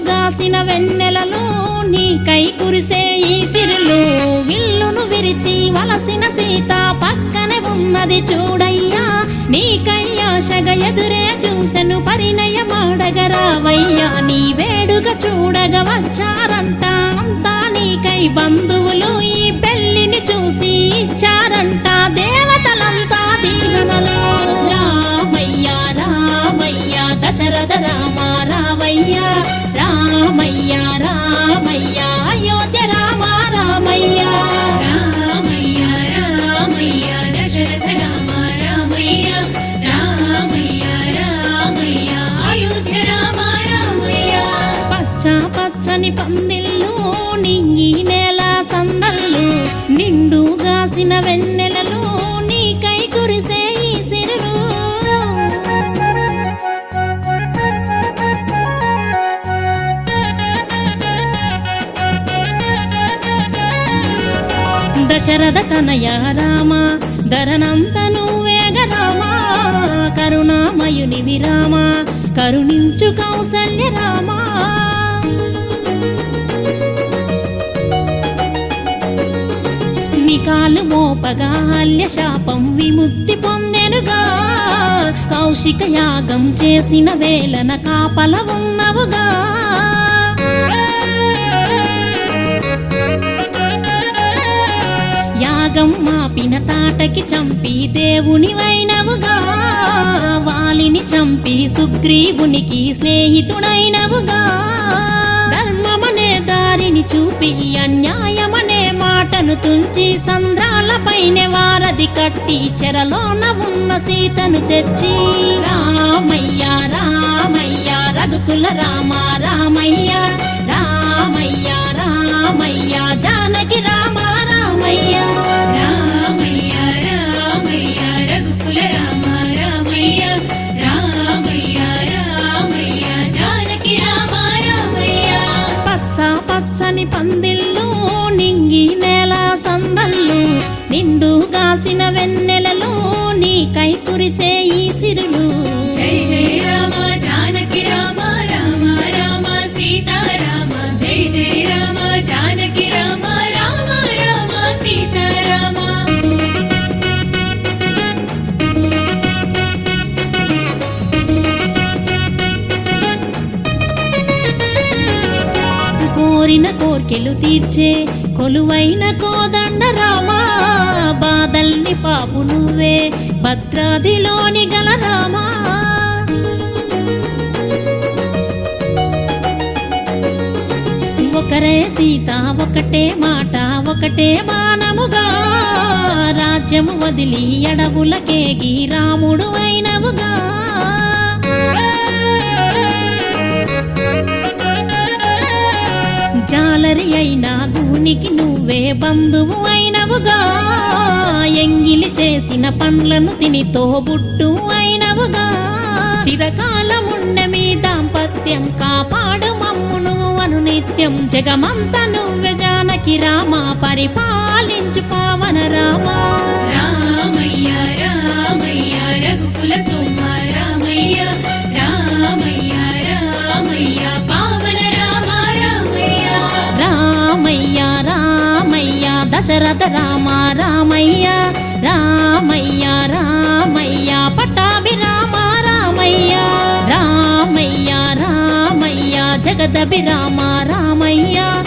గాసిన వెన్నెలలో నీకై కురిసే ఈ సిరులు విల్లును విరిచి వలసిన సీత పక్కనే ఉన్నది చూడయ్యా నీకై ఆశగ ఎదురే చూసెను పరిణయమాడగరావయ్యా నీ వేడుక చూడగ వచ్చారంట అంతా నీకై బంధువులు ఈ పెళ్లిని చూసి ఇచ్చారంట దేవతలంతా దీవెనలు రామయ్య రామయ్య దశరథ రామ రామయ్య రామయ్య రామయ్య అయోధ్య రామ రామయ్య రామయ్య రామయ్య దశరథ రామ రామయ్య రామయ్య రామయ్య అయోధ్య రామ రామయ్య పచ్చ పచ్చని పందిళ్ళు నింగి నేల సందళ్ళు నిండు గాసిన వెన్నెలలు నీకై కురిసే ఈ సిరులు దశరథ తనయ రామ ధరనంత నువ్వేగ రామ కరుణామయుని విరామ కరుణించు కౌసల్య రామ నికాలు మోపగా హల్య శాపం విముక్తి పొందెనుగా కౌశిక యాగం చేసిన వేలన కాపల ఉన్నవుగా యాగం మాపిన తాటకి చంపి దేవుని వైనవుగా వాలిని చంపి సుగ్రీవునికి స్నేహితుడైనవుగా ధర్మమనే దారిని చూపి అన్యాయమనే మాటను తుంచి సంద్రాలపైనే వారధి కట్టి చెరలోన ఉన్న సీతను తెచ్చి రామయ్య రామయ్య రఘుకుల రామ రామయ్య రామయ్య రామయ్య జానకి రామ రామయ్య రామయ్య రామయ్య రఘుకుల రామ రామయ్య రామయ్య రామయ్య జానకి రామ రామయ్య పచ్చ పచ్చని పందిళ్ళు నింగి నేల సందళ్ళు నిండు గాసిన వెన్నెలలో నీకై కురిసే ఈ సిరులు జై జై రామ జానకి రామ రామ రామ సీతారామ జై జై రామ జానకి రామ రామ రామ సీతారామ కోరిన కోర్కెలు తీర్చే కొలువైన కోదండ రామా బాదల్ని పాపు నువ్వే భద్రాదిలోని గల రామా ఒకరే సీత ఒకటే మాట ఒకటే మానముగా రాజ్యము వదిలి ఎడవులకేగి రాముడు అయినవుగా జాలరి అయినా గూనికి నువ్వే బంధువు అయినవుగా ఎంగిలి చేసిన పండ్లను తిని తోబుట్టు అయినవుగా చిరకాలముండె మీ దాంపత్యం కాపాడు మమ్మును అను నిత్యం జగమంత నువ్వె జానకి రామ పరిపాలించు పావన రామా రామయ్య రామయ్య రఘుకుల సోమ రామయ్య రామయ్య రామయ్య పావన రామ రామయ్య రామయ్య రామయ్య దశరథ రామ రామయ్య రామయ్య రామయ్య పట్టాభి రామ రామయ్య రామయ్య రామయ్య జగదభి రామ రామయ్య